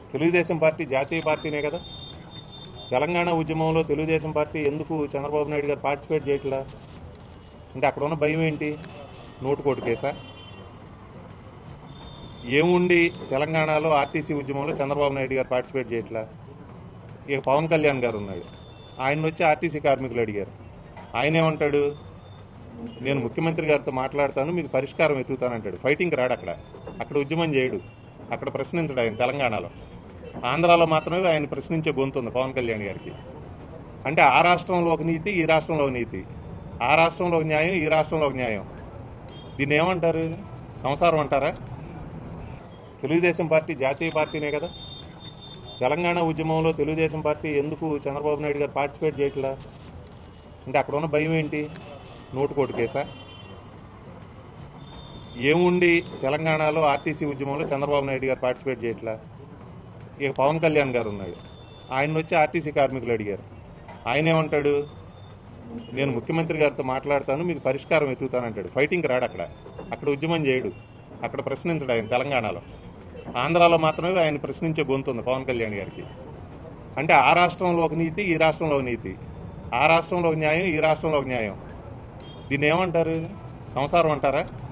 Telugu Desam party జాతీయ పార్టీనే కదా తెలంగాణ ఉద్యమంలో తెలుగుదేశం పార్టీ ఎందుకు చంద్రబాబు నాయుడు గారు పార్టిసిపేట్ చేయట్లా అంటే అక్కడ ఉన్న భయం ఏంటి నోటు కోటు కేసా ఏముండి తెలంగాణలో ఆర్టీసీ ఉద్యమంలో చంద్రబాబు నాయుడు గారు పార్టిసిపేట్ చేయట్లా ఇక పవన్ కళ్యాణ్ గారు ఉన్నాడు ఆయన వచ్చి ఆర్టీసీ కార్మికులు అడిగారు ఆయన ఏమంటాడు నేను ముఖ్యమంత్రి గారితో మాట్లాడతాను మీకు పరిష్కారం వెతుకుతానంటాడు ఫైటింగ్ రాడు అక్కడ అక్కడ ఉద్యమం చేయడు అక్కడ ప్రశ్నించడు ఆయన తెలంగాణలో ఆంధ్రాలో మాత్రమే ఆయన ప్రశ్నించే గొంతుంది పవన్ కళ్యాణ్ గారికి అంటే ఆ రాష్ట్రంలో ఒక నీతి ఈ రాష్ట్రంలో ఒక నీతి ఆ రాష్ట్రంలో ఒక న్యాయం ఈ రాష్ట్రంలో ఒక న్యాయం దీన్ని ఏమంటారు సంసారం అంటారా తెలుగుదేశం పార్టీ జాతీయ పార్టీనే కదా తెలంగాణ ఉద్యమంలో తెలుగుదేశం పార్టీ ఎందుకు చంద్రబాబు నాయుడు గారు పార్టిసిపేట్ చేయట్లా అంటే అక్కడ ఉన్న భయం ఏంటి నోటు కోటు కేసా ఏముండి తెలంగాణలో ఆర్టీసీ ఉద్యమంలో చంద్రబాబు నాయుడు గారు పార్టిసిపేట్ చేయట్లా ఇక పవన్ కళ్యాణ్ గారు ఉన్నాడు ఆయన వచ్చి ఆర్టీసీ కార్మికులు అడిగారు ఆయన ఏమంటాడు నేను ముఖ్యమంత్రి గారితో మాట్లాడతాను మీకు పరిష్కారం వెతుకుతానంటాడు ఫైటింగ్ రాడు అక్కడ అక్కడ ఉద్యమం చేయడు అక్కడ ప్రశ్నించడు ఆయన తెలంగాణలో ఆంధ్రాలో మాత్రమే ఆయన ప్రశ్నించే గొంతుంది పవన్ కళ్యాణ్ గారికి అంటే ఆ రాష్ట్రంలో ఒక నీతి ఈ రాష్ట్రంలో ఒక నీతి ఆ రాష్ట్రంలో ఒక న్యాయం ఈ రాష్ట్రంలో ఒక న్యాయం దీన్ని ఏమంటారు సంసారం అంటారా